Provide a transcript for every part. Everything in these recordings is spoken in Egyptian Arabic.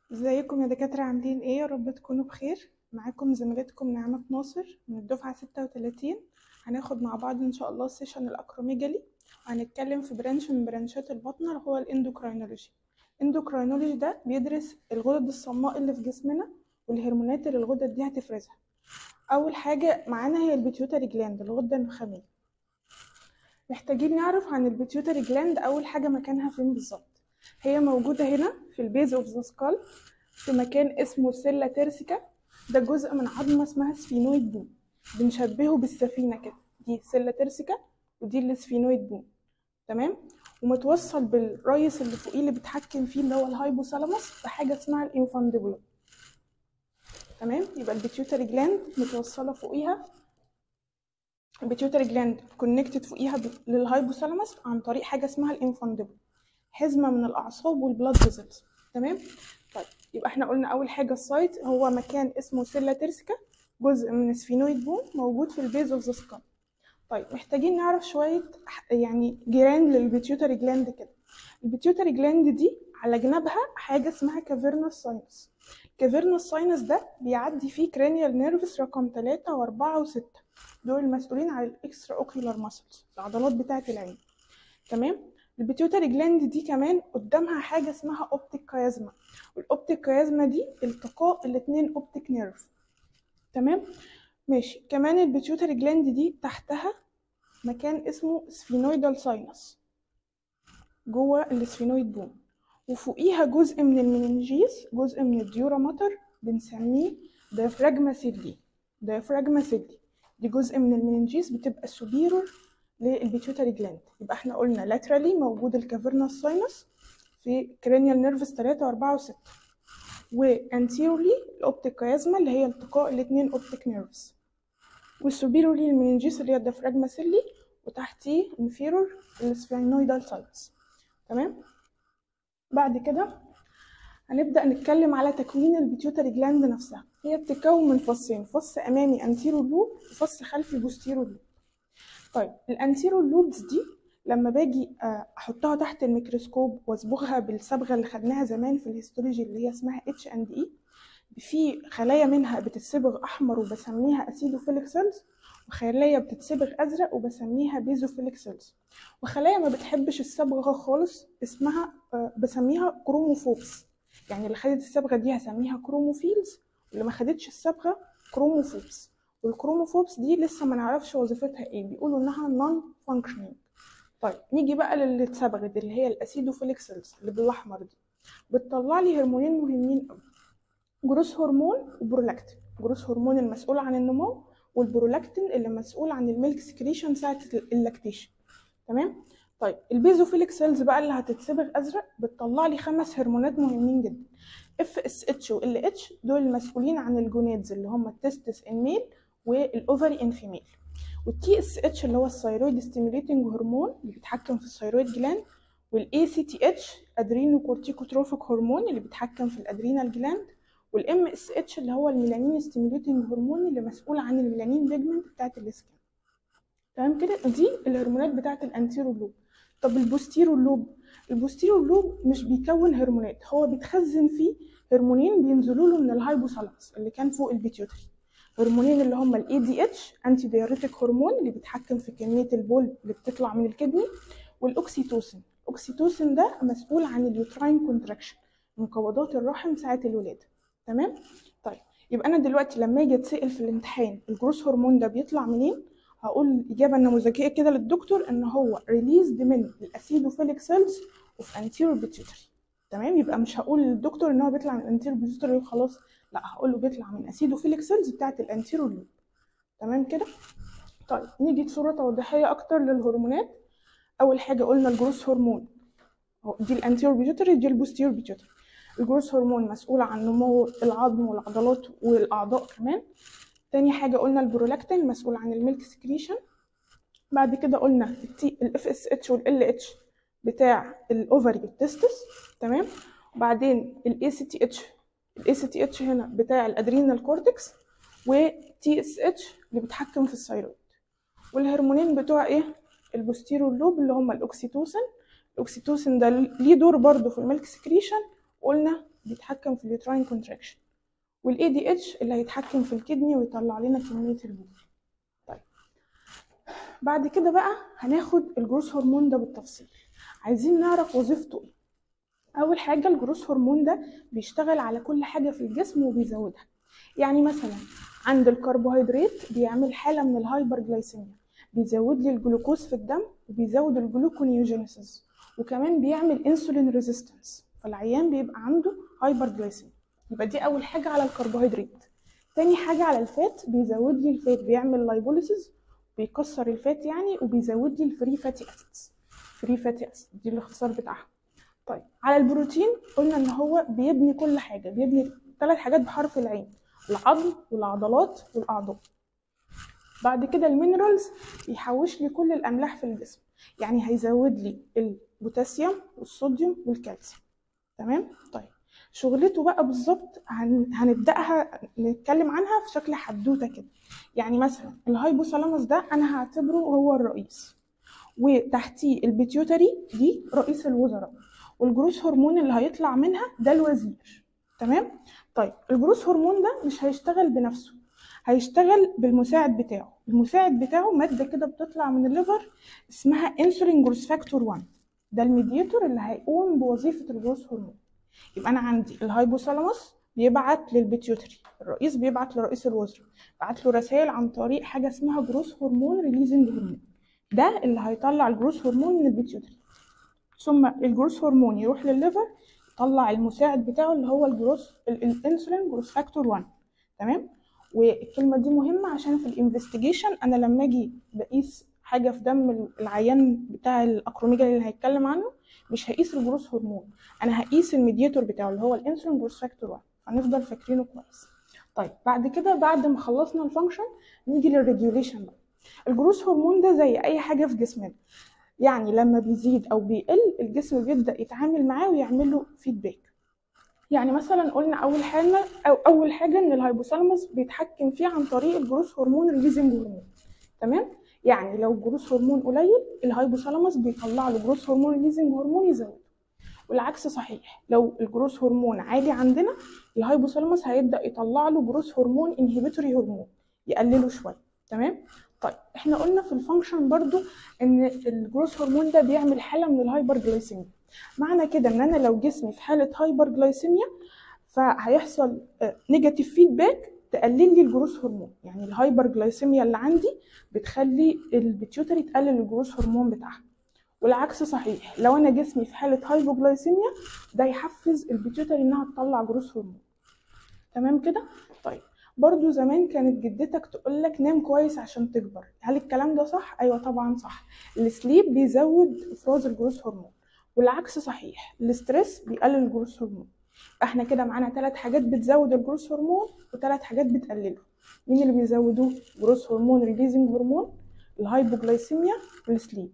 ازيكم يا دكاترة عاملين ايه يا رب تكونوا بخير معاكم زميلتكم نعمة ناصر من الدفعة ستة وتلاتين هناخد مع بعض ان شاء الله سيشن الاكروميجالي وهنتكلم في برانش من برانشات البطنة اللي هو الاندوكراينولوجي الاندوكراينولوجي ده بيدرس الغدد الصماء اللي في جسمنا والهرمونات اللي الغدد دي هتفرزها اول حاجة معانا هي البيتيوتري جلاند الغدة النخامية محتاجين نعرف عن البيتيوتري جلاند اول حاجة مكانها فين بالظبط هي موجودة هنا في البيز اوف ذا سكال في مكان اسمه سيلا تيرسيكا ده جزء من عظمة اسمها سفينويد بون بنشبهه بالسفينة كده دي سيلا تيرسيكا ودي السفينويد بون تمام ومتوصل بالريس اللي فوقيه اللي بيتحكم فيه اللي هو الهايبوثالاموس بحاجة اسمها الانفانديبولم تمام يبقى البيتيوتري جلاند متوصلة فوقيها البيتيوتري جلاند كونكتد فوقيها للهايبوثالاموس عن طريق حاجة اسمها الانفانديبولم حزمة من الأعصاب والبلاد فيزلز تمام طيب يبقى احنا قلنا أول حاجة السايت هو مكان اسمه سيلا تيرسيكا جزء من سفينويد بون موجود في البيز اوف ذا سكال طيب محتاجين نعرف شوية يعني جيران للبيتيوتري جلاند كده البيتيوتري جلاند دي على جنبها حاجة اسمها كافيرنس ساينس كافيرنس ساينس ده بيعدي فيه كرانيال نيرفس رقم 3 و4 و6 دول المسؤولين عن الاكسترا اوكيولار ماسلز العضلات بتاعة العين تمام البيتيوتري جلاند دي كمان قدامها حاجه اسمها اوبتيك كيازما والاوبتيك كيازما دي التقاء الاتنين اوبتيك نيرف تمام ماشي كمان البيتيوتري جلاند دي تحتها مكان اسمه سفينويدال ساينس جوه السفينويد بون وفوقيها جزء من المننجيس جزء من الديورا ماتر بنسميه ديافراجما سيلي ديافراجما سيلي دي جزء من المننجيس بتبقى سوبيرور للبيتيوتري جلاند يبقى احنا قلنا لاترالي موجود الكافيرنس ساينس في كرينيال نيرفس 3 و4 و6 وانتيرولي الاوبتيك كيازما اللي هي التقاء الاثنين اوبتيك نيرفز والسوبيرولي المننجيس اللي هي الديافراجما سيلي وتحتيه انفيرور السفينويدال ساينس تمام بعد كده هنبدأ نتكلم على تكوين البيتيوتري جلاند نفسها هي بتتكون من فصين فص امامي انتيرو لوب وفص خلفي بوستيرو لوب طيب الانتيرو لوبز دي لما باجي احطها تحت الميكروسكوب واصبغها بالصبغه اللي خدناها زمان في الهيستولوجي اللي هي اسمها اتش اند اي في خلايا منها بتتصبغ احمر وبسميها اسيدوفيليك سيلز وخلايا بتتصبغ ازرق وبسميها بيزوفيليك سيلز وخلايا ما بتحبش الصبغه خالص اسمها بسميها كروموفوبس يعني اللي خدت الصبغه دي هسميها كروموفيلز واللي ما خدتش الصبغه كروموفوبس والكروموفوبس دي لسه ما نعرفش وظيفتها ايه بيقولوا انها نون فانكشنينج طيب نيجي بقى للي اتسبغت اللي هي الاسيدوفيليك سيلز اللي بالاحمر دي بتطلع لي هرمونين مهمين قوي جروس هرمون وبرولاكتين جروس هرمون المسؤول عن النمو والبرولاكتين اللي مسؤول عن الميلك سكريشن ساعه اللاكتيشن تمام طيب البيزوفيليك سيلز بقى اللي هتتصبغ ازرق بتطلع لي خمس هرمونات مهمين جدا اف اس اتش وال اتش دول المسؤولين عن الجونادز اللي هم التستس الميل والاوفري ان فيميل والتي اس اتش اللي هو الثايرويد ستيميوليتنج هرمون اللي بيتحكم في الثايرويد جلاند والاي سي تي اتش ادرينو كورتيكوتروفيك هرمون اللي بيتحكم في الادرينال جلاند والام اس اتش اللي هو الميلانين ستيميوليتنج هرمون اللي مسؤول عن الميلانين بيجمنت بتاعت السكين تمام كده دي الهرمونات بتاعت الانتيرو لوب طب البوستيرو لوب البوستيرو لوب مش بيكون هرمونات هو بيتخزن فيه هرمونين بينزلوا له من الهايبوثالاموس اللي كان فوق البيتيوتري هرمونين اللي هم الاي دي اتش انتي دايوريتك هرمون اللي بيتحكم في كميه البول اللي بتطلع من الكدني والاوكسيتوسين الاوكسيتوسين ده مسؤول عن اليوتراين كونتراكشن انقباضات الرحم ساعه الولاده تمام طيب يبقى انا دلوقتي لما اجي اتسال في الامتحان الجروس هرمون ده بيطلع منين هقول اجابه نموذجيه كده للدكتور ان هو ريليزد من الاسيدوفيليك سيلز اوف انتيرو بيتيوتري تمام يبقى مش هقول للدكتور ان هو بيطلع من الانتيرو بيتيوتري وخلاص لا هقول له بيطلع من اسيدوفيليك سيلز بتاعت الانتيرو لوب تمام كده طيب نيجي بصوره توضيحيه اكتر للهرمونات اول حاجه قلنا الجروس هرمون دي الانتيرو بيتيوتري دي البوستيرو بيتيوتري الجروس هرمون مسؤول عن نمو العظم والعضلات والاعضاء كمان تاني حاجه قلنا البرولاكتين مسؤول عن الميلك سكريشن بعد كده قلنا التي الاف اس اتش والال اتش بتاع الاوفري والتستس تمام وبعدين الاي سي تي اتش الاي سي تي اتش هنا بتاع الادرينال كورتكس وتي اس اتش اللي بيتحكم في الثايرويد والهرمونين بتوع ايه البوستيرو لوب اللي هم الاوكسيتوسين الاوكسيتوسين ده ليه دور برضه في الميلك سكريشن قلنا بيتحكم في اليوتراين كونتراكشن والاي دي اتش اللي هيتحكم في الكدني ويطلع لنا كميه البول طيب بعد كده بقى هناخد الجروس هرمون ده بالتفصيل عايزين نعرف وظيفته ايه اول حاجه الجروس هرمون ده بيشتغل على كل حاجه في الجسم وبيزودها يعني مثلا عند الكربوهيدرات بيعمل حاله من الهايبر جلايسيميا بيزود لي الجلوكوز في الدم وبيزود الجلوكونيوجينيسيس وكمان بيعمل انسولين ريزيستنس فالعيان بيبقى عنده هايبر جلايسيميا يبقى دي اول حاجه على الكربوهيدرات تاني حاجه على الفات بيزود لي الفات بيعمل لايبوليسيس بيكسر الفات يعني وبيزود لي الفري فاتي اسيدز فري فاتي اسيد دي الاختصار بتاعها طيب على البروتين قلنا ان هو بيبني كل حاجه بيبني ثلاث حاجات بحرف العين العظم والعضلات والاعضاء بعد كده المينرالز بيحوش لي كل الاملاح في الجسم يعني هيزود لي البوتاسيوم والصوديوم والكالسيوم تمام طيب شغلته بقى بالظبط هن... هنبداها نتكلم عنها في شكل حدوته كده يعني مثلا الهايبوثالاموس ده انا هعتبره هو الرئيس وتحتيه البيتيوتري دي رئيس الوزراء والجروس هرمون اللي هيطلع منها ده الوزير تمام طيب الجروس هرمون ده مش هيشتغل بنفسه هيشتغل بالمساعد بتاعه المساعد بتاعه ماده كده بتطلع من الليفر اسمها انسولين جروس فاكتور 1 ده الميديتور اللي هيقوم بوظيفه الجروس هرمون يبقى انا عندي الهايبوثالاموس بيبعت للبيتيوتري الرئيس بيبعت لرئيس الوزراء بعت له رسائل عن طريق حاجه اسمها جروس هرمون ريليزنج هرمون ده اللي هيطلع الجروس هرمون من البيتيوتري ثم الجروس هرمون يروح للليفر يطلع المساعد بتاعه اللي هو الجروس الانسولين جروس فاكتور 1 تمام والكلمه دي مهمه عشان في الانفستيجيشن انا لما اجي بقيس حاجه في دم العيان بتاع الاكروميجالي اللي هيتكلم عنه مش هقيس الجروس هرمون انا هقيس الميدياتور بتاعه اللي هو الانسولين جروس فاكتور 1 هنفضل فاكرينه كويس طيب بعد كده بعد ما خلصنا الفانكشن نيجي للريجوليشن بقى الجروس هرمون ده زي اي حاجه في جسمنا يعني لما بيزيد او بيقل الجسم بيبدا يتعامل معاه ويعمل له فيدباك يعني مثلا قلنا اول حاجه او اول حاجه ان الهايبوثالاموس بيتحكم فيه عن طريق الجروس هرمون ريليزنج هرمون تمام يعني لو الجروس هرمون قليل الهايبوثالاموس بيطلع له جروس هرمون ريليزنج هرمون يزود والعكس صحيح لو الجروس هرمون عالي عندنا الهايبوثالاموس هيبدا يطلع له جروس هرمون انهبيتوري هرمون يقلله شويه تمام طيب احنا قلنا في الفانكشن برضو ان الجروس هرمون ده بيعمل حاله من الهايبر جلايسيميا معنى كده ان انا لو جسمي في حاله هايبر جلايسيميا فهيحصل نيجاتيف فيدباك تقلل لي الجروس هرمون يعني الهايبر جلايسيميا اللي عندي بتخلي البيتيوتري تقلل الجروس هرمون بتاعها والعكس صحيح لو انا جسمي في حاله هايبوجلايسيميا ده يحفز البيتيوتري انها تطلع جروس هرمون تمام كده طيب برضو زمان كانت جدتك تقول لك نام كويس عشان تكبر هل الكلام ده صح ايوه طبعا صح السليب بيزود افراز الجروس هرمون والعكس صحيح الاسترس بيقلل الجروس هرمون احنا كده معانا ثلاث حاجات بتزود الجروس هرمون وثلاث حاجات بتقلله مين اللي بيزودوه جروس هرمون ريليزنج هرمون الهايبوجلايسيميا والسليب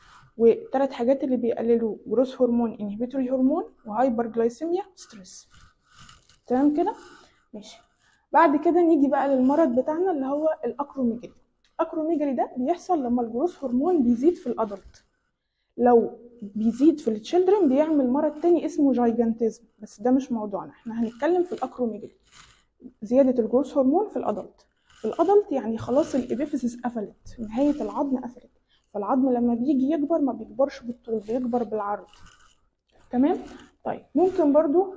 وثلاث حاجات اللي بيقللوا جروس هرمون انهبيتوري هرمون وهايبر جلايسيميا ستريس تمام كده ماشي بعد كده نيجي بقى للمرض بتاعنا اللي هو الاكروميجالي الاكروميجالي ده بيحصل لما الجروس هرمون بيزيد في الادلت لو بيزيد في التشيلدرن بيعمل مرض تاني اسمه جايجانتيزم بس ده مش موضوعنا احنا هنتكلم في الاكروميجالي زيادة الجروس هرمون في الادلت في الادلت يعني خلاص الابيفيسيس قفلت نهاية العظم قفلت فالعظم لما بيجي يكبر ما بيكبرش بالطول بيكبر بالعرض تمام طيب ممكن برضو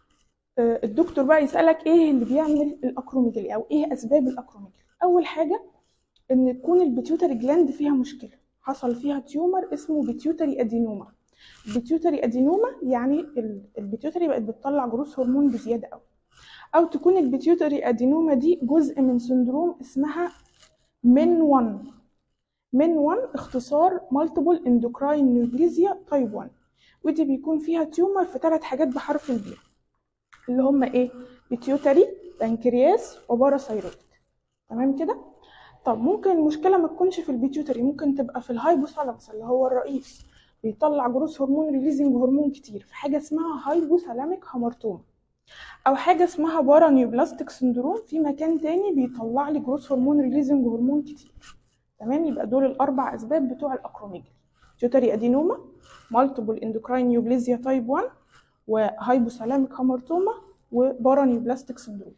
الدكتور بقى يسألك ايه اللي بيعمل الاكروميجالي او ايه اسباب الاكروميجالي اول حاجة ان تكون البيتيوتري جلاند فيها مشكلة حصل فيها تيومر اسمه بيتيوتري ادينوما بيتيوتري ادينوما يعني البيتيوتري بقت بتطلع جروس هرمون بزيادة قوي او تكون البيتيوتري ادينوما دي جزء من سندروم اسمها من 1 من 1 اختصار مالتيبل اندوكراين نيوبليزيا تايب 1 ودي بيكون فيها تيومر في ثلاث حاجات بحرف البي اللي هم ايه بيتيوتري بنكرياس وباراثايرويد تمام كده طب ممكن المشكله ما تكونش في البيتيوتري ممكن تبقى في الهايبوثالاموس اللي هو الرئيس بيطلع جروس هرمون ريليزنج هرمون كتير في حاجه اسمها هايبوثالاميك هامرتوما او حاجه اسمها بارانيوبلاستيك سندروم في مكان تاني بيطلع لي جروس هرمون ريليزنج هرمون كتير تمام يبقى دول الاربع اسباب بتوع الاكروميجالي بيتيوتري ادينوما مالتيبل اندوكراين نيوبليزيا تايب 1 وهايبوثالاميك هامرتوما وبارانيوبلاستيك سندروم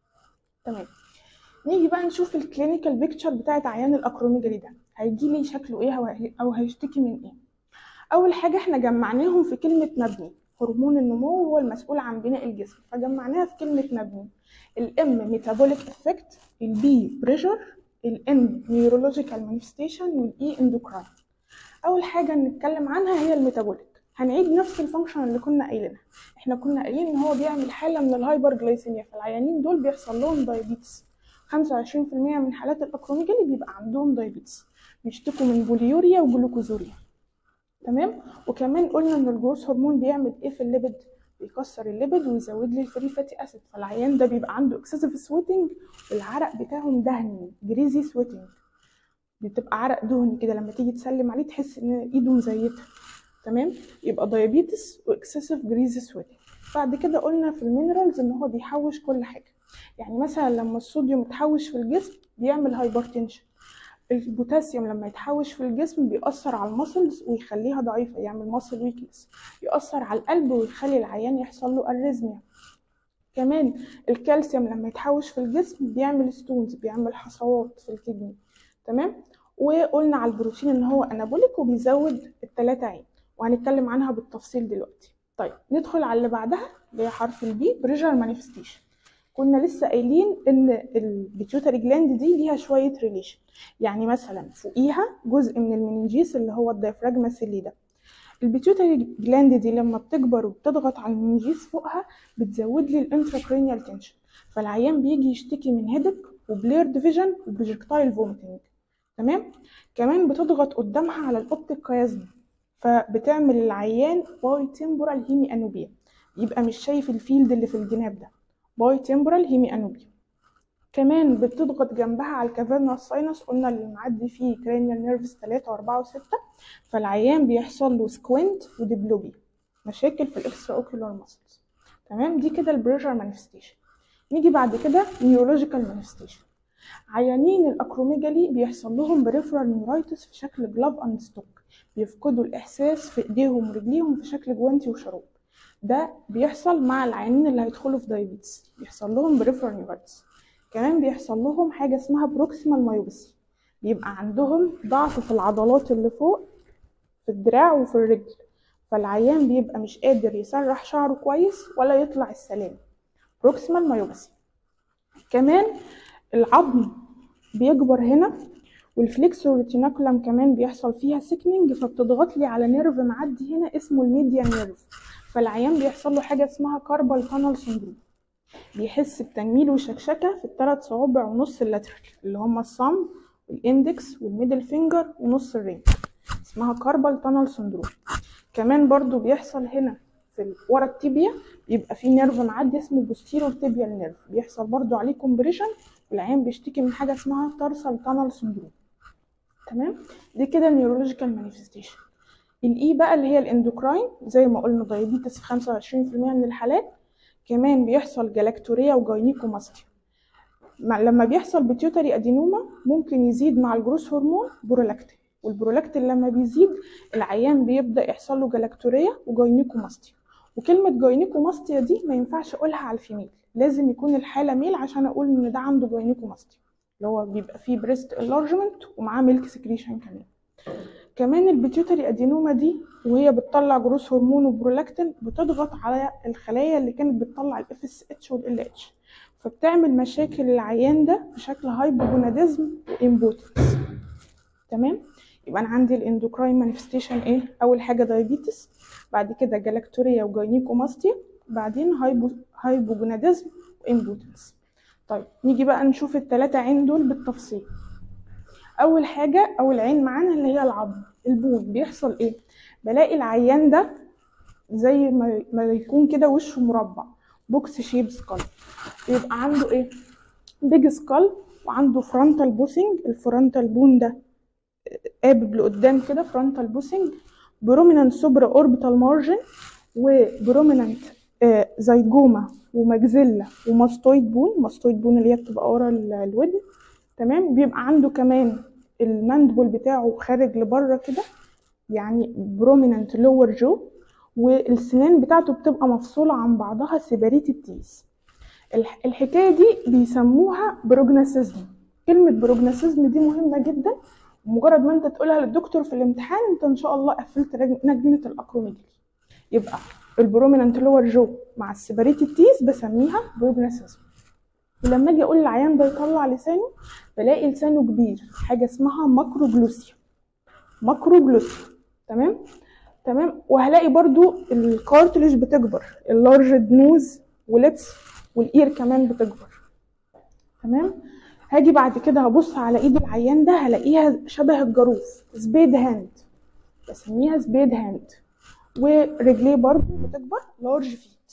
تمام نيجي بقى نشوف الكلينيكال بيكتشر بتاعت عيان الاكروميجالي ده هيجي لي شكله ايه أو- او هيشتكي من ايه اول حاجه احنا جمعناهم في كلمه مبني هرمون النمو هو المسؤول عن بناء الجسم فجمعناها في كلمه مبني الام ميتابوليك افكت البي بريشر الان نيورولوجيكال مانيفستيشن والاي اندوكراين اول حاجه نتكلم عنها هي الميتابوليك هنعيد نفس الفانكشن اللي كنا قايلينها احنا كنا قايلين ان هو بيعمل حاله من الهايبر جلايسيميا فالعيانين دول بيحصل لهم دايابيتس 25% من حالات الاكروميجالي بيبقى عندهم دايابيتس بيشتكوا من بوليوريا وجلوكوزوريا تمام وكمان قلنا ان الجروث هرمون بيعمل ايه في الليبيد بيكسر الليبيد ويزود لي الفري فاتي اسيد فالعيان ده بيبقى عنده اكسسيف سويتنج والعرق بتاعه مدهني جريزي سويتنج بتبقى عرق دهني كده لما تيجي تسلم عليه تحس ان ايده مزيته تمام يبقى دايابيتس واكسسيف جريزي سويتنج بعد كده قلنا في المينرالز ان هو بيحوش كل حاجه يعني مثلا لما الصوديوم يتحوش في الجسم بيعمل هايبرتنشن البوتاسيوم لما يتحوش في الجسم بيأثر على المسلز ويخليها ضعيفة يعمل ماسل ويكنس يأثر على القلب ويخلي العيان يحصل له أريزميا كمان الكالسيوم لما يتحوش في الجسم بيعمل ستونز بيعمل حصوات في الكدني تمام وقلنا على البروتين ان هو انابوليك وبيزود التلاتة عين وهنتكلم عنها بالتفصيل دلوقتي طيب ندخل على اللي بعدها اللي هي حرف البي بريشر مانيفستيشن كنا لسه قايلين ان البيتيوتري جلاند دي ليها شويه ريليشن يعني مثلا فوقيها جزء من المننجيس اللي هو الديافراجما سيلي ده البيتيوتري جلاند دي لما بتكبر وبتضغط على المننجيس فوقها بتزود لي الانتراكرينيال تنشن فالعيان بيجي يشتكي من هيدك وبليرد فيجن وبروجكتايل فوميتنج تمام كمان بتضغط قدامها على الاوبتيك كيازما فبتعمل العيان باي تمبورال هيمي انوبيا يبقى مش شايف الفيلد اللي في الجناب ده باي تمبورال هيمي انوبيا كمان بتضغط جنبها على الكافيرنا ساينس قلنا اللي معدي فيه كرانيال نيرفز 3 و4 و6 فالعيان بيحصل له سكوينت وديبلوبي مشاكل في الاكسترا اوكيولار ماسلز تمام دي كده البريشر مانيفستيشن نيجي بعد كده نيورولوجيكال مانيفستيشن عيانين الاكروميجالي بيحصل لهم بريفرال نيورايتس في شكل جلاف اند ستوك بيفقدوا الاحساس في ايديهم ورجليهم في شكل جوانتي وشراب ده بيحصل مع العيانين اللي هيدخلوا في دايابيتس بيحصل لهم بريفرال نيورايتس كمان بيحصل لهم حاجه اسمها بروكسيمال مايوبسي بيبقى عندهم ضعف في العضلات اللي فوق في الدراع وفي الرجل فالعيان بيبقى مش قادر يسرح شعره كويس ولا يطلع السلام بروكسيمال مايوبسي كمان العظم بيكبر هنا والفليكسور ريتيناكولم كمان بيحصل فيها سيكنينج فبتضغط لي على نيرف معدي هنا اسمه الميديان نيرف فالعيان بيحصل له حاجه اسمها كاربال تانل سندروم بيحس بتنميل وشكشكه في الثلاث صوابع ونص اللاترال اللي هما الصم والاندكس والميدل فينجر ونص الرينج اسمها كاربال تانل سندروم كمان برضو بيحصل هنا في ال- ورا التيبيا بيبقى في نيرف معدي اسمه بوستيرور تيبيال نيرف بيحصل برضو عليه كومبريشن والعيان بيشتكي من حاجه اسمها تارسال تانل سندروم تمام دي كده النيورولوجيكال مانيفستيشن الاي بقى اللي هي الاندوكراين زي ما قلنا دايابيتس في 25% من الحالات كمان بيحصل جلاكتوريا وجاينيكوماستيا مع- لما بيحصل بيتيوتري ادينوما ممكن يزيد مع الجروث هرمون برولاكتين والبرولاكتين لما بيزيد العيان بيبدا يحصل له جلاكتوريا وجاينيكوماستيا وكلمه جاينيكوماستيا دي ما ينفعش اقولها على الفيميل لازم يكون الحاله ميل عشان اقول ان ده عنده جاينيكوماستيا اللي هو بيبقى فيه بريست انلارجمنت ومعاه ميلك سكريشن كمان كمان البيتيوتري ادينوما دي وهي بتطلع جروث هرمون وبرولاكتين بتضغط على الخلايا اللي كانت بتطلع الاف اس اتش والال اتش فبتعمل مشاكل العيان ده في شكل هايبوجوناديزم وامبوتنس تمام يبقى انا عندي الاندوكراين مانيفستيشن ايه اول حاجه دايابيتس بعد كده جلاكتوريا وجاينيكوماستيا بعدين هايبو هايبوجوناديزم وامبوتنس طيب نيجي بقى نشوف الثلاثه عين دول بالتفصيل اول حاجه اول عين معانا اللي هي العظم البون بيحصل ايه بلاقي العيان ده زي ما ما يكون كده وشه مربع بوكس شيب سكال بيبقى عنده ايه بيج سكال وعنده فرونتال بوسنج الفرونتال بون ده قابب لقدام كده فرونتال بوسنج برومينانت سوبرا اوربيتال مارجن وبرومينانت زيجوما وماجزيلا وماستويد بون ماستويد بون اللي هي بتبقى ورا ال- الودن تمام بيبقى عنده كمان الماندبل بتاعه خارج لبره كده يعني برومينانت لور جو والسنان بتاعته بتبقى مفصولة عن بعضها سيباريتد تيز الح- الحكاية دي بيسموها بروجناسيزم كلمة بروجناسيزم دي مهمة جدا مجرد ما انت تقولها للدكتور في الامتحان انت ان شاء الله قفلت رج- لجنة الاكروميجلي يبقى البرومينانت لور جو مع السيباريتد تيز بسميها بروجناسيزم ولما اجي اقول للعيان ده يطلع لسانه بلاقي لسانه كبير حاجة اسمها ماكروجلوسيا ماكروجلوسيا تمام تمام وهلاقي برضو الكارتلج بتكبر اللارج نوز ولبس والاير كمان بتكبر تمام هاجي بعد كده هبص على ايد العيان ده هلاقيها شبه الجاروف سبيد هاند بسميها سبيد هاند ورجليه برضو بتكبر لارج فيت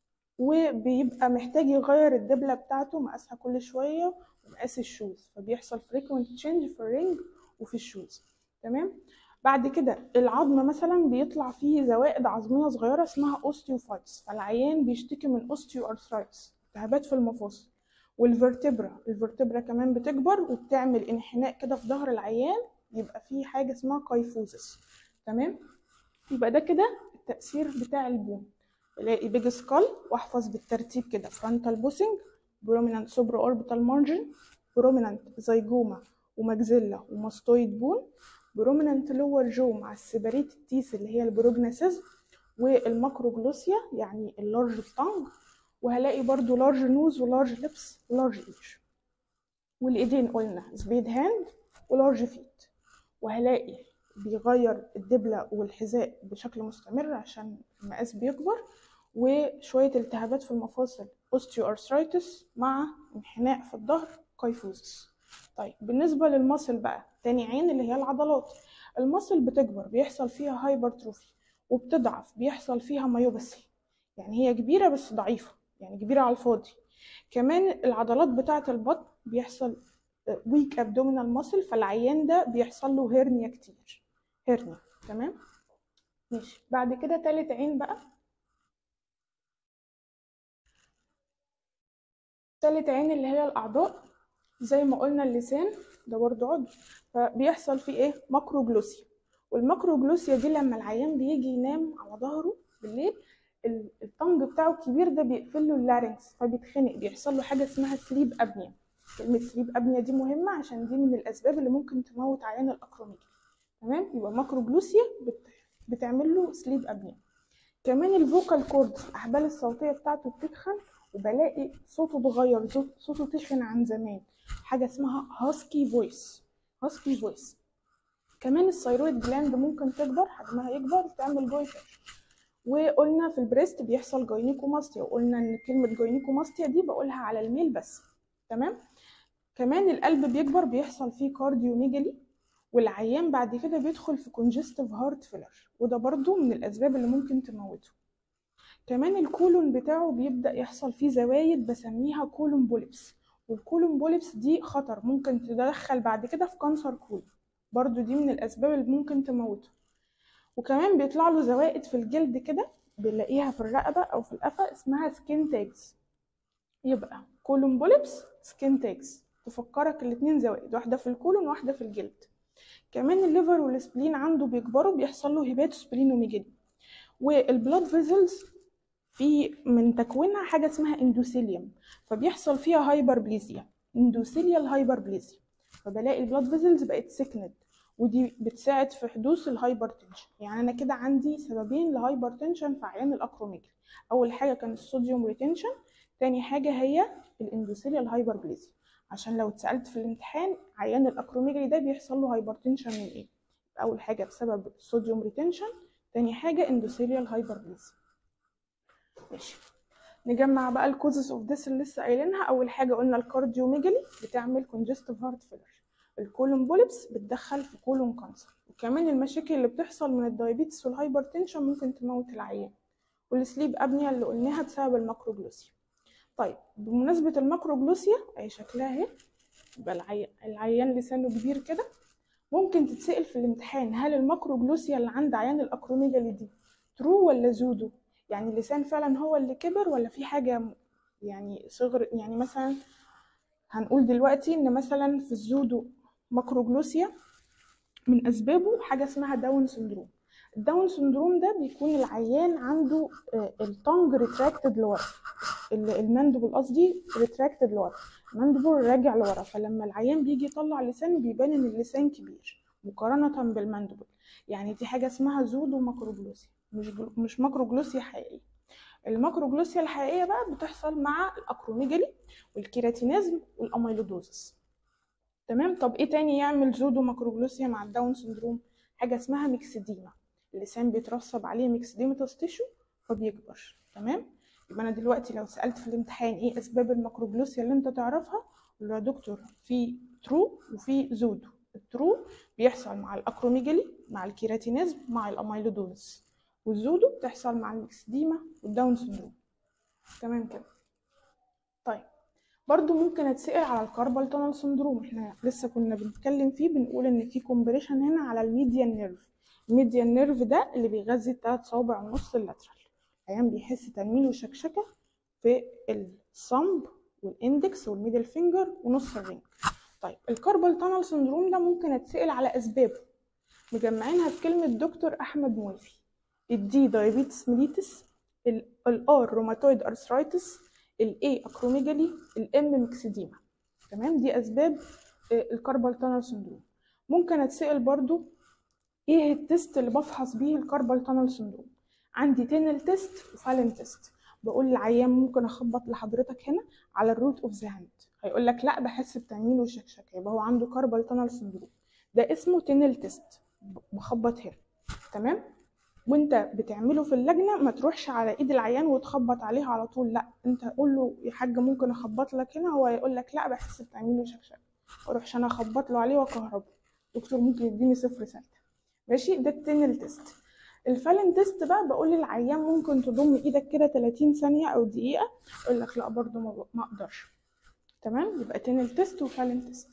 وبيبقى محتاج يغير الدبلة بتاعته مقاسها كل شوية ومقاس الشوز فبيحصل frequent change في الرينج وفي الشوز تمام بعد كده العظم مثلا بيطلع فيه زوائد عظمية صغيرة اسمها اوستيوفايتس فالعيان بيشتكي من اوستيو ارثرايتس التهابات في المفاصل والفرتبرا الفرتبرا كمان بتكبر وبتعمل انحناء كده في ظهر العيان يبقى فيه حاجة اسمها كايفوزس تمام يبقى ده كده التأثير بتاع البون بلاقي بيج سكال واحفظ بالترتيب كده فرونتال بوسنج برومينانت سوبرا اوربيتال مارجن برومينانت زيجوما وماكزيلا وماستويد بون برومينانت لور جو مع السيباريت تيس اللي هي البروجناسيزم والماكروجلوسيا يعني اللارج تانج وهلاقي برضو لارج نوز ولارج لبس ولارج ايج والايدين قلنا سبيد هاند ولارج فيت وهلاقي بيغير الدبلة والحذاء بشكل مستمر عشان المقاس بيكبر وشوية التهابات في المفاصل اوستيوارثرايتس مع انحناء في الظهر كايفوزس طيب بالنسبة للمصل بقى تاني عين اللي هي العضلات المصل بتكبر بيحصل فيها هايبرتروفي وبتضعف بيحصل فيها مايوباسي يعني هي كبيرة بس ضعيفة يعني كبيرة على الفاضي كمان العضلات بتاعة البطن بيحصل ويك ابدومينال ماسل فالعيان ده بيحصل له هيرنيا كتير هيرنيا تمام ماشي بعد كده تالت عين بقى تالت عين اللي هي الأعضاء زي ما قلنا اللسان ده برضه عضو فبيحصل فيه ايه ماكروجلوسيا والماكروجلوسيا دي لما العيان بيجي ينام على ظهره بالليل ال- الطنج بتاعه الكبير ده بيقفل له اللارynx فبيتخنق بيحصل له حاجه اسمها سليب ابنيا كلمه سليب ابنيا دي مهمه عشان دي من الاسباب اللي ممكن تموت عيان الاكروميجي تمام يبقى ماكروجلوسيا بت... بتعمل له سليب ابنيا كمان الفوكال كورد الاحبال الصوتيه بتاعته بتتخن وبلاقي صوته اتغير صوت- صوته تخن عن زمان حاجه اسمها هاسكي فويس هاسكي فويس كمان الثيرويد جلاند ممكن تكبر حجمها يكبر تعمل جويتر وقلنا في البريست بيحصل جاينيكوماستيا وقلنا ان كلمه جاينيكوماستيا دي بقولها على الميل بس تمام كمان القلب بيكبر بيحصل فيه كارديوميجالي والعيان بعد كده بيدخل في كونجستيف هارت فيلر وده برضو من الاسباب اللي ممكن تموته كمان الكولون بتاعه بيبدأ يحصل فيه زوايد بسميها كولون بوليبس والكولون بوليبس دي خطر ممكن تدخل بعد كده في كانسر كولون برضو دي من الأسباب اللي ممكن تموته وكمان بيطلع له زوائد في الجلد كده بنلاقيها في الرقبة أو في القفا اسمها سكين تاجز يبقى كولون بوليبس سكين تاجز تفكرك الاتنين زوائد واحدة في الكولون واحدة في الجلد كمان الليفر والسبلين عنده بيكبروا بيحصل له هيباتوسبلينوميجالي والبلاد فيزلز في من تكوينها حاجة اسمها اندوثيليوم فبيحصل فيها هايبربليزيا اندوثيليال هايبربليزيا فبلاقي البلاد فيزلز بقت سكند ودي بتساعد في حدوث الهايبرتنشن يعني انا كده عندي سببين لهايبرتنشن في عيان الاكروميجري اول حاجه كان الصوديوم ريتنشن تاني حاجه هي الاندوثيليال هايبربليزيا عشان لو اتسالت في الامتحان عيان الاكروميجري ده بيحصل له هايبرتنشن من ايه اول حاجه بسبب الصوديوم ريتنشن تاني حاجه اندوثيليال هايبربليزيا ماشي نجمع بقى الكوزز اوف ذس اللي لسه قايلينها اول حاجه قلنا الكارديوميجالي بتعمل كونجستيف هارت فيلر الكولون بوليبس بتدخل في كولون كانسر وكمان المشاكل اللي بتحصل من الدايابيتس والهايبرتنشن ممكن تموت العيان والسليب ابنيا اللي قلناها بسبب الماكروجلوسيا طيب بمناسبة الماكروجلوسيا اي شكلها اهي يبقى العي... العيان لسانه كبير كده ممكن تتسأل في الامتحان هل الماكروجلوسيا اللي عند عيان الاكروميجالي دي ترو ولا زودو يعني اللسان فعلا هو اللي كبر ولا في حاجة يعني صغر يعني مثلا هنقول دلوقتي ان مثلا في الزودو ماكروجلوسيا من اسبابه حاجه اسمها داون سندروم الداون سندروم ده بيكون العيان عنده التونج ريتراكتد لورا ال- المندبل قصدي ريتراكتد لورا المندبل راجع لورا فلما العيان بيجي يطلع لسانه بيبان ان اللسان كبير مقارنة بالمندبل يعني دي حاجة اسمها زودو ماكروجلوسيا مش جلو- مش ماكروجلوسيا حقيقية الماكروجلوسيا الحقيقية بقى بتحصل مع الأكروميجالي والكيراتينيزم والأميلودوزس تمام طب ايه تاني يعمل زودو ماكروجلوسيا مع الداون سندروم حاجة اسمها ميكسديما اللسان بيترسب عليه ميكسديمتاس تيشو فبيكبر تمام يبقى انا دلوقتي لو سألت في الامتحان ايه اسباب الماكروجلوسيا اللي انت تعرفها قول له يا دكتور في ترو وفي زودو الترو بيحصل مع الاكروميجالي مع الكيراتينيزم مع الاميلودوزس والزودو بتحصل مع الميكسديما والداون سندروم تمام كده طيب برضو ممكن اتسأل على الكاربال تونل سندروم احنا لسه كنا بنتكلم فيه بنقول ان في كومبريشن هنا على الميديان نيرف الميديان نيرف ده اللي بيغذي التلات صوابع ونص اللاترال العيان بيحس تنميل وشكشكه في الصمب والاندكس والميدل فينجر ونص الرينج طيب الكاربال تونل سندروم ده ممكن اتسأل على اسبابه مجمعينها في كلمة دكتور أحمد موافي الدي دايابيتس ميليتس الار روماتويد ارثرايتس الاي اكروميجالي الام ميكسيديما تمام دي اسباب آه، الكاربال تانل سندروم ممكن اتسال برضو ايه التست اللي بفحص بيه الكاربال تانل سندروم عندي تينل تيست وفالن تيست بقول للعيان ممكن اخبط لحضرتك هنا على الروت اوف ذا هاند هيقول لك لا بحس بتنميل وشكشكه يبقى هو عنده كاربال تانل سندروم ده اسمه تينل تيست بخبط هنا تمام وانت بتعمله في اللجنه ما تروحش على ايد العيان وتخبط عليها على طول لا انت قول له يا حاج ممكن اخبط لك هنا هو يقول لك لا بحس بتعميل وشكشكه اروحش انا اخبط له عليه واكهربه دكتور ممكن يديني صفر ساعتها ماشي ده التنل تيست الفالن تيست بقى بقول للعيان ممكن تضم ايدك كده 30 ثانيه او دقيقه يقول لك لا برضه ما, ما اقدرش تمام يبقى تنل تيست وفالن تيست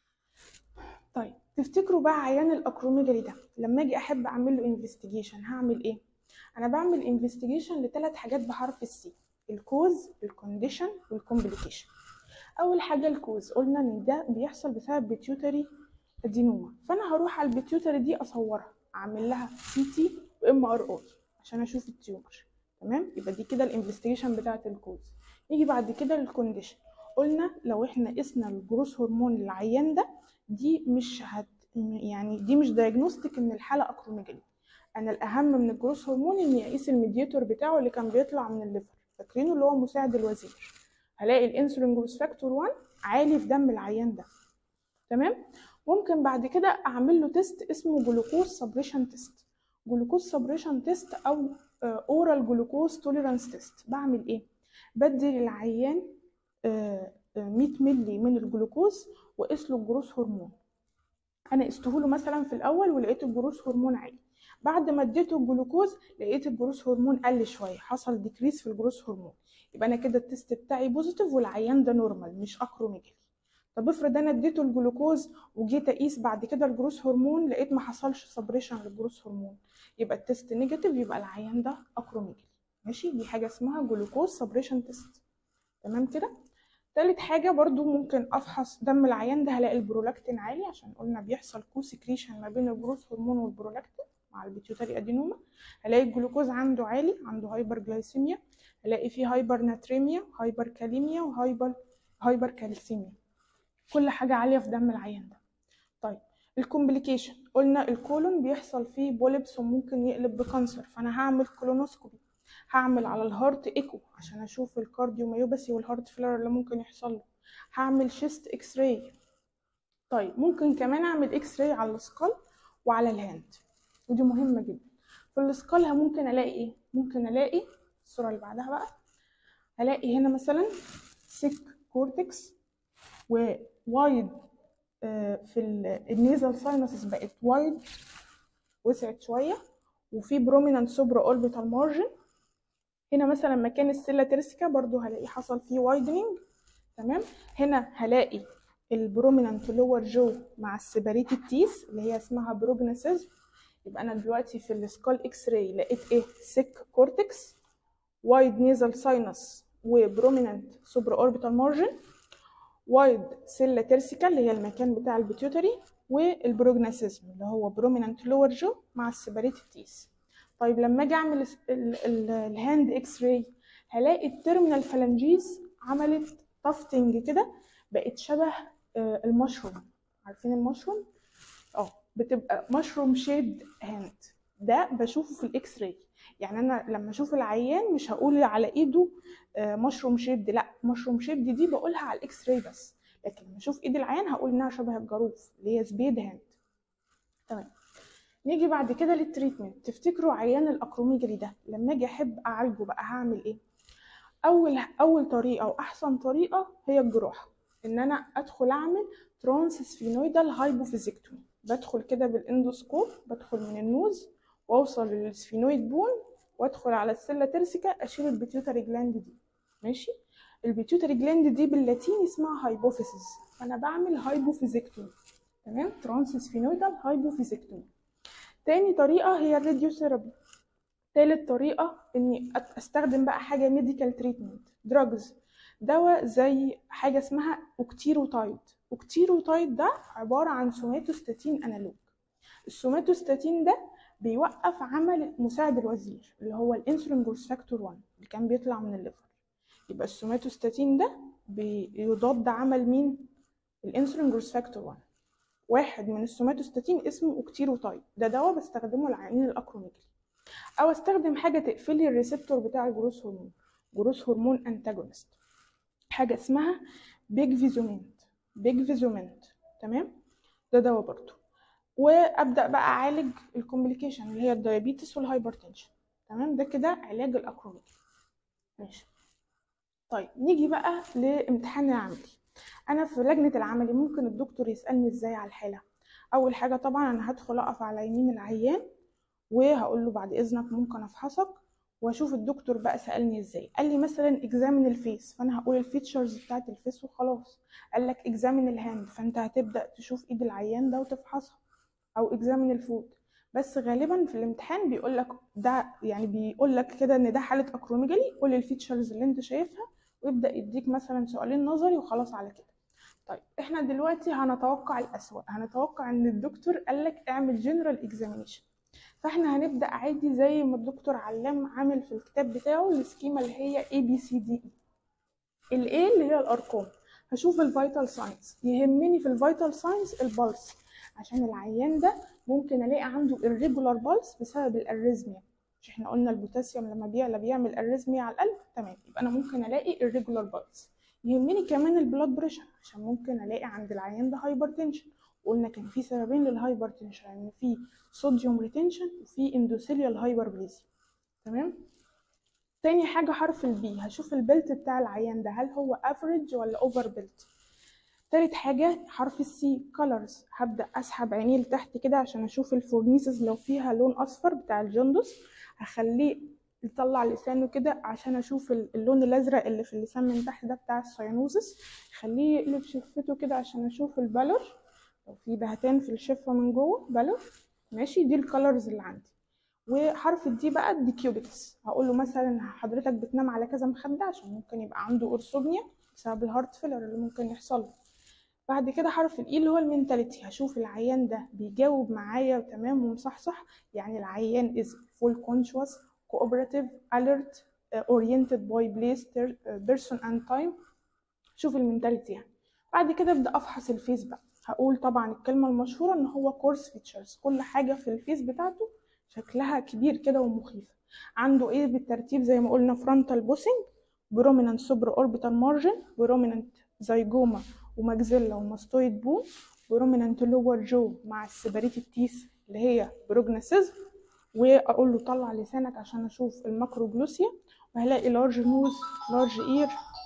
طيب تفتكروا بقى عيان الاكروميجالي ده لما اجي احب اعمل له انفستيجيشن هعمل ايه انا بعمل انفستيجيشن لثلاث حاجات بحرف السي الكوز الكونديشن والكومبليكيشن اول حاجه الكوز قلنا ان ده بيحصل بسبب بيتيوتري ادينوما فانا هروح على البيتيوتري دي اصورها اعمل لها سي تي وام ار اي عشان اشوف التيومر تمام يبقى دي كده الانفستيجيشن بتاعه الكوز نيجي بعد كده للكونديشن قلنا لو احنا قسنا الجروس هرمون للعيان ده دي مش هت يعني دي مش دايجنوستيك ان الحاله اكروميجالي انا الاهم من الجروس هرمون اني اقيس الميدياتور بتاعه اللي كان بيطلع من الليفر فاكرينه اللي هو مساعد الوزير هلاقي الانسولين جروس فاكتور 1 عالي في دم العيان ده تمام ممكن بعد كده اعمل له تيست اسمه جلوكوز سبريشن تيست جلوكوز سبريشن تيست او اورال جلوكوز توليرانس تيست بعمل ايه بدي للعيان آه، آه، 100 مللي من الجلوكوز واقيس له الجروس هرمون انا قسته له مثلا في الاول ولقيت الجروس هرمون عالي بعد ما اديته الجلوكوز لقيت الجروس هرمون قل شويه حصل ديكريس في الجروس هرمون يبقى انا كده التست بتاعي بوزيتيف والعيان ده نورمال مش اكروميجالي طب افرض انا اديته الجلوكوز وجيت اقيس بعد كده الجروس هرمون لقيت ما حصلش سبريشن للجروس هرمون يبقى التست نيجاتيف يبقى العيان ده اكروميجالي ماشي دي حاجه اسمها جلوكوز سبريشن تيست تمام كده تالت حاجة برضو ممكن أفحص دم العيان ده هلاقي البرولاكتين عالي عشان قلنا بيحصل كو سكريشن ما بين الجروث هرمون والبرولاكتين مع البيتيوتري أدينوما هلاقي الجلوكوز عنده عالي عنده هايبر جلايسيميا هلاقي فيه هايبر ناتريميا هايبر كاليميا وهايبر هايبر كالسيميا كل حاجة عالية في دم العيان ده طيب الكومبليكيشن قلنا الكولون بيحصل فيه بوليبس وممكن يقلب بكانسر فأنا هعمل كولونوسكوبي هعمل على الهارت ايكو عشان اشوف الكارديوميوباثي والهارت فلير اللي ممكن يحصل له هعمل شيست اكس راي طيب ممكن كمان اعمل اكس راي على السكال وعلى الهاند ودي مهمه جدا في السكال ممكن الاقي ايه ممكن الاقي الصوره اللي بعدها بقى هلاقي هنا مثلا سيك كورتكس ووايد في النيزل ساينسز بقت وايد وسعت شويه وفي برومينانت سوبرا اوربيتال مارجن هنا مثلا مكان السيلا تيرسيكا برضو هلاقي حصل فيه وايدنينج تمام هنا هلاقي البرومينانت لور جو مع السيباريتي تيس اللي هي اسمها بروجنسيزم يبقى انا دلوقتي في السكال اكس راي لقيت ايه سيك كورتكس وايد نيزل ساينس وبرومينانت سوبر اوربيتال مارجن وايد سيلا تيرسيكا اللي هي المكان بتاع البيتيوتري والبروجناسيزم اللي هو برومينانت لور جو مع السيباريتي تيس طيب لما اجي اعمل الس- ال- ال- الهاند اكس راي هلاقي التيرمينال فالانجيز عملت تافتنج كده بقت شبه آه، المشروم عارفين المشروم اه بتبقى مشروم شيد هاند ده بشوفه في الاكس راي يعني انا لما اشوف العيان مش هقول على ايده آه، مشروم شيد لا مشروم شيد دي بقولها على الاكس راي بس لكن لما اشوف ايد العيان هقول انها شبه الجاروف اللي هي سبيد هاند تمام نيجي بعد كده للتريتمنت تفتكروا عيان الاكروميجري ده لما اجي احب اعالجه بقى هعمل ايه اول اول طريقه واحسن طريقه هي الجراحه ان انا ادخل اعمل ترانسسفينويدال هايبوفيزيكتومي بدخل كده بالاندوسكوب بدخل من النوز واوصل للسفينويد بون وادخل على السله ترسيكا اشيل البيتيوتري جلاند دي ماشي البيتيوتري جلاند دي باللاتيني اسمها هايبوفيسيس فانا بعمل هايبوفيزيكتومي تمام ترانسسفينويدال هايبوفيزيكتومي تاني طريقه هي الراديوثيرابي تالت طريقة إني أت- أستخدم بقى حاجة ميديكال تريتمنت دراجز دواء زي حاجة اسمها أوكتيروتايد أوكتيروتايد ده عبارة عن سوماتوستاتين أنالوج السوماتوستاتين ده بيوقف عمل مساعد الوزير اللي هو الانسولين جروس فاكتور 1 اللي كان بيطلع من الليفر يبقى السوماتوستاتين ده بيضاد عمل مين الانسولين جروس فاكتور 1 واحد من السوماتوستاتين اسمه اوكتيروتايد ده دواء بستخدمه لعيانين الاكروميجري او استخدم حاجه تقفلي الريسبتور بتاع الجروس هرمون جروس هرمون انتاجونست حاجه اسمها بيج فيزومنت بيج فيزومنت تمام ده دواء برضو وابدا بقى اعالج الكومبليكيشن اللي هي الدايابيتس والهايبرتنشن تمام ده كده علاج الاكروميجري ماشي طيب نيجي بقى لامتحان العملي انا في لجنه العملي ممكن الدكتور يسالني ازاي على الحاله اول حاجه طبعا انا هدخل اقف على يمين العيان وهقول له بعد اذنك ممكن افحصك واشوف الدكتور بقى سالني ازاي قال لي مثلا اكزامن الفيس فانا هقول الفيتشرز بتاعت الفيس وخلاص قال لك اكزامن الهاند فانت هتبدا تشوف ايد العيان ده وتفحصها او اكزامن الفوت بس غالبا في الامتحان بيقول لك ده يعني بيقول لك كده ان ده حاله اكروميجالي قول الفيتشرز اللي انت شايفها ويبدا يديك مثلا سؤالين نظري وخلاص على كده طيب احنا دلوقتي هنتوقع الأسوأ هنتوقع ان الدكتور قال لك اعمل جنرال اكزامينيشن فاحنا هنبدا عادي زي ما الدكتور علام عامل في الكتاب بتاعه السكيما اللي هي اي بي سي دي اي الاي اللي هي الارقام هشوف الفيتال ساينس يهمني في الفيتال ساينس البلس عشان العيان ده ممكن الاقي عنده irregular بلس بسبب الاريزميا مش احنا قلنا البوتاسيوم لما بيعلى بيعمل اريزميا على القلب تمام يبقى انا ممكن الاقي irregular بلس يهمني كمان البلاد بريشر عشان ممكن الاقي عند العيان ده هايبرتنشن قلنا كان في سببين للهايبرتنشن ان يعني في صوديوم ريتنشن وفي اندوثيليال هايبربليزيا تمام تاني حاجة حرف البي هشوف البلت بتاع العيان ده هل هو افريج ولا اوفر بلت تالت حاجة حرف السي colors هبدأ أسحب عينيه لتحت كده عشان أشوف الفورنيسز لو فيها لون أصفر بتاع الجندس هخليه يطلع لسانه كده عشان أشوف اللون الأزرق اللي في اللسان من تحت ده بتاع السيانوزس خليه يقلب شفته كده عشان أشوف البالور لو في بهتان في الشفة من جوه بالور ماشي دي الكالرز اللي عندي وحرف الدي بقى الديكيوبيتس هقول له مثلا حضرتك بتنام على كذا مخدة عشان ممكن يبقى عنده أورثوبنيا بسبب الهارت فيلر اللي ممكن يحصل له بعد كده حرف الاي اللي هو المينتاليتي هشوف العيان ده بيجاوب معايا تمام ومصحصح يعني العيان is full conscious cooperative alert uh, oriented by place person and time شوف المينتاليتي يعني بعد كده ابدا افحص الفيس بقى هقول طبعا الكلمه المشهوره ان هو كورس فيتشرز كل حاجه في الفيس بتاعته شكلها كبير كده ومخيفه عنده ايه بالترتيب زي ما قلنا فرونتال بوسنج برومينانت سوبر اوربيتال مارجن برومينانت زيجوما وماكزيلا وماستويد بون برومينانت لور جو مع السيباريتي تيس اللي هي بروجناسيزم واقول له طلع لسانك عشان اشوف الماكروجلوسيا وهلاقي لارج نوز لارج اير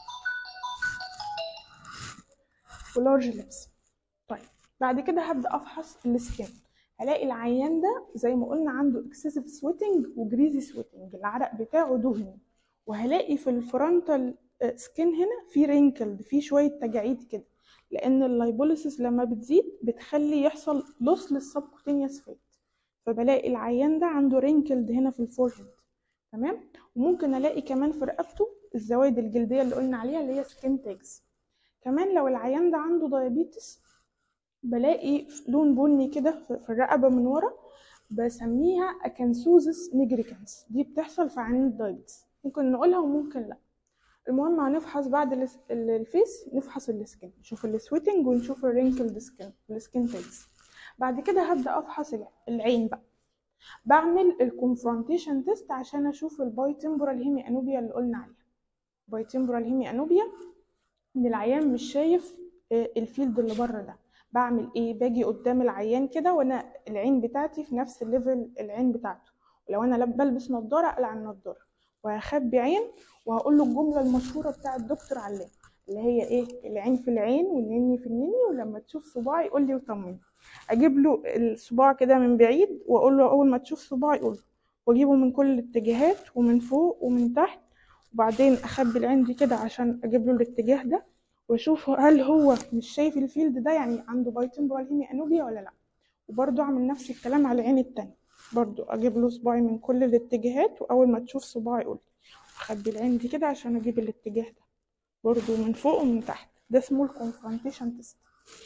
ولارج لبس طيب بعد كده هبدا افحص السكين هلاقي العيان ده زي ما قلنا عنده اكسسيف سويتنج وجريزي سويتنج العرق بتاعه دهني وهلاقي في الفرونتال سكين هنا في رينكلد في شويه تجاعيد كده لان اللايبوليسيس لما بتزيد بتخلي يحصل لوس للسبكوتينيوس فات فبلاقي العيان ده عنده رينكلد هنا في الفورهيد تمام وممكن الاقي كمان في رقبته الزوايد الجلديه اللي قلنا عليها اللي هي سكين تاجز كمان لو العيان ده عنده دايابيتس بلاقي لون بني كده في الرقبه من ورا بسميها اكنسوزس نيجريكانس دي بتحصل في عيان الدايبتس ممكن نقولها وممكن لا المهم هنفحص بعد الس- ال- الفيس نفحص السكين نشوف السويتنج ونشوف الرينكل سكين السكين تاجز بعد كده هبدا افحص الع- العين بقى بعمل الكونفرونتيشن تيست عشان اشوف الباي تمبورال هيمي انوبيا اللي قلنا عليها باي تمبورال هيمي انوبيا ان العيان مش شايف آه، الفيلد اللي بره ده بعمل ايه باجي قدام العيان كده وانا العين بتاعتي في نفس الليفل العين بتاعته ولو انا لاب- بلبس نضاره اقلع النضاره وهخبي عين وهقول له الجمله المشهوره بتاع الدكتور علام اللي هي ايه العين في العين والنني في النني ولما تشوف صباعي قول لي وطمني اجيب له الصباع كده من بعيد واقول له اول ما تشوف صباعي قول له واجيبه من كل الاتجاهات ومن فوق ومن تحت وبعدين اخبي العين دي كده عشان اجيب له الاتجاه ده واشوف هل هو مش شايف الفيلد ده يعني عنده بايتمبرال هيمي انوبيا ولا لا وبرضو اعمل نفس الكلام على العين التانية برضو اجيب له صباعي من كل الاتجاهات واول ما تشوف صباعي قول اخبي العين دي كده عشان اجيب الاتجاه ده برضو من فوق ومن تحت ده اسمه الكونفرونتيشن تيست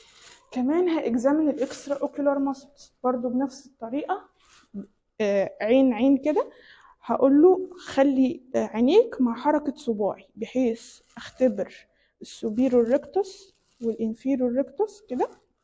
كمان هاكزامن الاكسترا اوكيولار ماسلز برضو بنفس الطريقه آه، عين عين كده هقول له خلي آه، عينيك مع حركة صباعي بحيث اختبر السوبيرور ريكتوس والانفيرور ريكتوس كده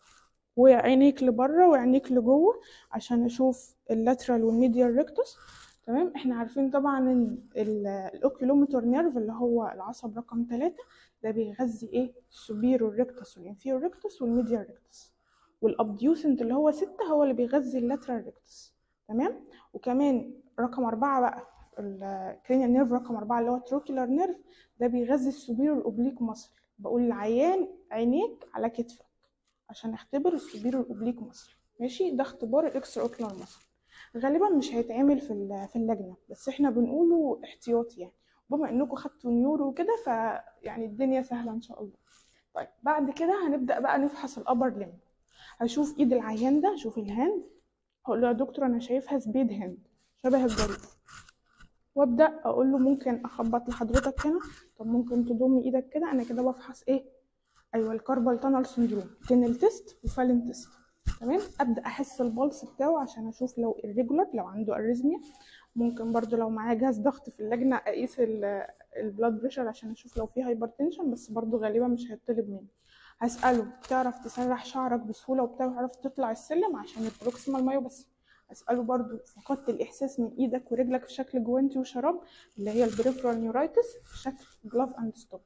وعينيك لبره وعينيك لجوه عشان اشوف اللاترال والميديال ريكتوس تمام احنا عارفين طبعا ان ال- الاوكيلومتر نيرف اللي هو العصب رقم ثلاثة ده بيغذي ايه السوبيرور ريكتوس والانفيرور ريكتوس والميديال ريكتوس والابديوسنت اللي هو ستة هو اللي بيغذي اللاترال ريكتوس تمام وكمان رقم أربعة بقى الكرينيال نيرف رقم أربعة اللي هو تروكيولار نيرف ده بيغذي السوبيرور أوبليك مصل بقول للعيان عينيك على كتفك عشان اختبر السوبيرور أوبليك مصل ماشي ده اختبار الاكسترا اوكيولار مصل غالبا مش هيتعمل في ال- في اللجنة بس احنا بنقوله احتياطي يعني بما انكم خدتوا نيورو وكده فيعني الدنيا سهلة ان شاء الله طيب بعد كده هنبدأ بقى نفحص الأبر ليم هشوف ايد العيان ده اشوف الهاند هقول له يا دكتور انا شايفها سبيد هاند شبه الجاروف وابدا اقول له ممكن اخبط لحضرتك هنا طب ممكن تضم ايدك كده انا كده بفحص ايه ايوه الكاربال تانل سندروم تنل تيست وفالن تيست تمام ابدا احس البلس بتاعه عشان اشوف لو irregular لو عنده اريزميا ممكن برضو لو معاه جهاز ضغط في اللجنه اقيس البلاد بريشر عشان اشوف لو في هايبرتنشن بس برضو غالبا مش هيطلب مني هسأله تعرف تسرح شعرك بسهولة وبتعرف تطلع السلم عشان البروكسيمال مايوباثي أسأله برضو فقدت الإحساس من إيدك ورجلك في شكل جوانتي وشراب اللي هي البريفرال نيورايتس في شكل جلاف أند ستوك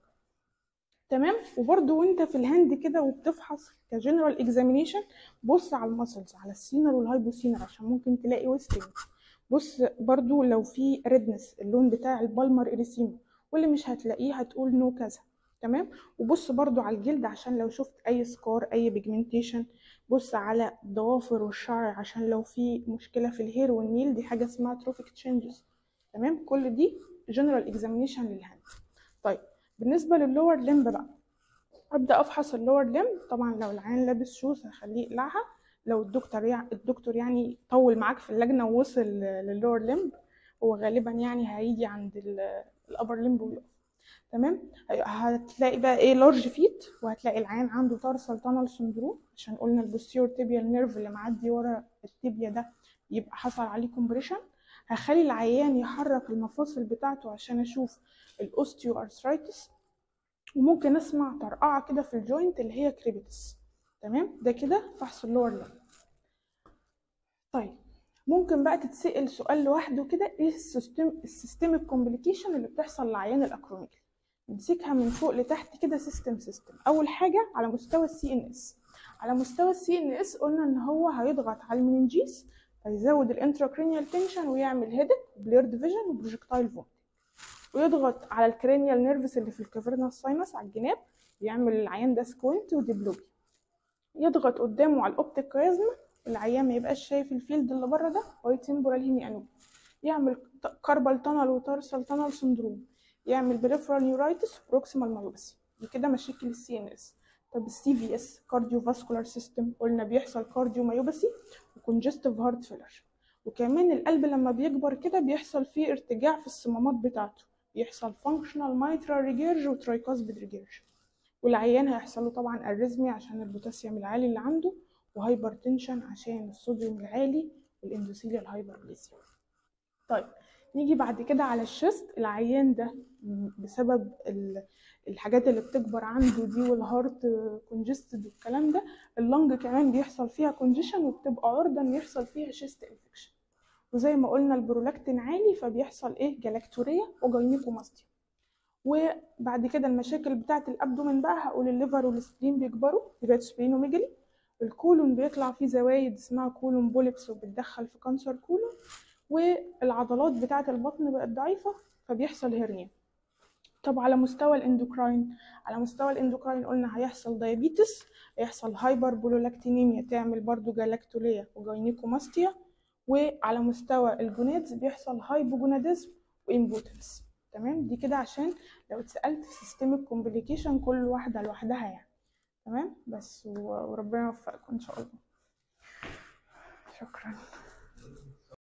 تمام وبرضو وانت في الهاند كده وبتفحص كجنرال اكزامينيشن بص على المسلز على السينر والهايبوسينر عشان ممكن تلاقي ويستنج بص برضو لو في ريدنس اللون بتاع البالمر اريسيما واللي مش هتلاقيه هتقول نو كذا تمام وبص برضو على الجلد عشان لو شفت اي سكار اي بيجمنتيشن بص على الضوافر والشعر عشان لو في مشكله في الهير والنيل دي حاجه اسمها تروفيك تشينجز تمام كل دي جنرال اكزامينيشن للهاند طيب بالنسبه لللور لمب بقى ابدا افحص اللور لمب طبعا لو العيان لابس شوز هخليه يقلعها لو الدكتور يعني الدكتور يعني طول معاك في اللجنه ووصل لللور لمب هو غالبا يعني هيجي عند الابر لمب ويقف تمام هتلاقي بقى ايه لارج فيت وهتلاقي العيان عنده تارسال تانل سندروم عشان قلنا البوستيور تيبيال نيرف اللي معدي ورا التيبيا ده يبقى حصل عليه كومبريشن هخلي العيان يحرك المفاصل بتاعته عشان اشوف الاوستيو ارثرايتس وممكن اسمع طرقعه كده في الجوينت اللي هي كريبيتس تمام ده كده فحص اللور لمب طيب ممكن بقى تتسأل سؤال لوحده كده ايه السيستم السيستميك كومبليكيشن اللي بتحصل لعيان الاكروميجل نمسكها من فوق لتحت كده سيستم سيستم اول حاجه على مستوى السي ان اس على مستوى السي ان اس قلنا ان هو هيضغط على المننجيس فيزود الانتراكرينيال تنشن ويعمل هيدك بليرد فيجن وبروجكتايل فوم ويضغط على الكرينيال نيرفس اللي في الكافيرنال ساينس على الجناب يعمل العيان ده سكوينت وديبلوبي يضغط قدامه على الاوبتيك كاريزما العيان ما يبقاش شايف الفيلد اللي بره ده واي تمبورال هيمي انوبي يعمل كاربال تانل وتارسال تانل سندروم يعمل بريفرال نيورايتس وبروكسيمال مايوباثي دي كده مشاكل السي ان اس طب السي في اس كارديو فاسكولار سيستم قلنا بيحصل كارديو مايوباثي وكونجستيف هارت فيلر وكمان القلب لما بيكبر كده بيحصل فيه ارتجاع في الصمامات بتاعته بيحصل فانكشنال مايترال ريجيرج وترايكاسبيد ريجيرج والعيان هيحصل له طبعا اريزميا عشان البوتاسيوم العالي اللي عنده وهايبرتنشن عشان الصوديوم العالي والاندوثيليال هايبربليزيا طيب نيجي بعد كده على الشست العيان ده بسبب الحاجات اللي بتكبر عنده دي والهارت كونجستد والكلام ده اللنج كمان بيحصل فيها كونجيشن وبتبقى عرضه ان يحصل فيها شيست انفكشن وزي ما قلنا البرولاكتين عالي فبيحصل ايه جلاكتوريا وجاينيكوماستيا وبعد كده المشاكل بتاعه الابدومين بقى هقول الليفر والسبلين بيكبروا يبقى سبلينوميجالي الكولون بيطلع فيه زوايد اسمها كولون بوليبس وبتدخل في كانسر كولون والعضلات بتاعه البطن بقت ضعيفه فبيحصل هرنيا طب على مستوى الاندوكراين على مستوى الاندوكراين قلنا هيحصل دايابيتس هيحصل هايبر بولولاكتينيميا تعمل برضو جالاكتوليا وجاينيكوماستيا وعلى مستوى الجونادز بيحصل هايبوجوناديزم وامبوتنس تمام دي كده عشان لو اتسالت في سيستميك كومبليكيشن كل واحده لوحدها يعني تمام بس وربنا يوفقكم ان شاء الله شكرا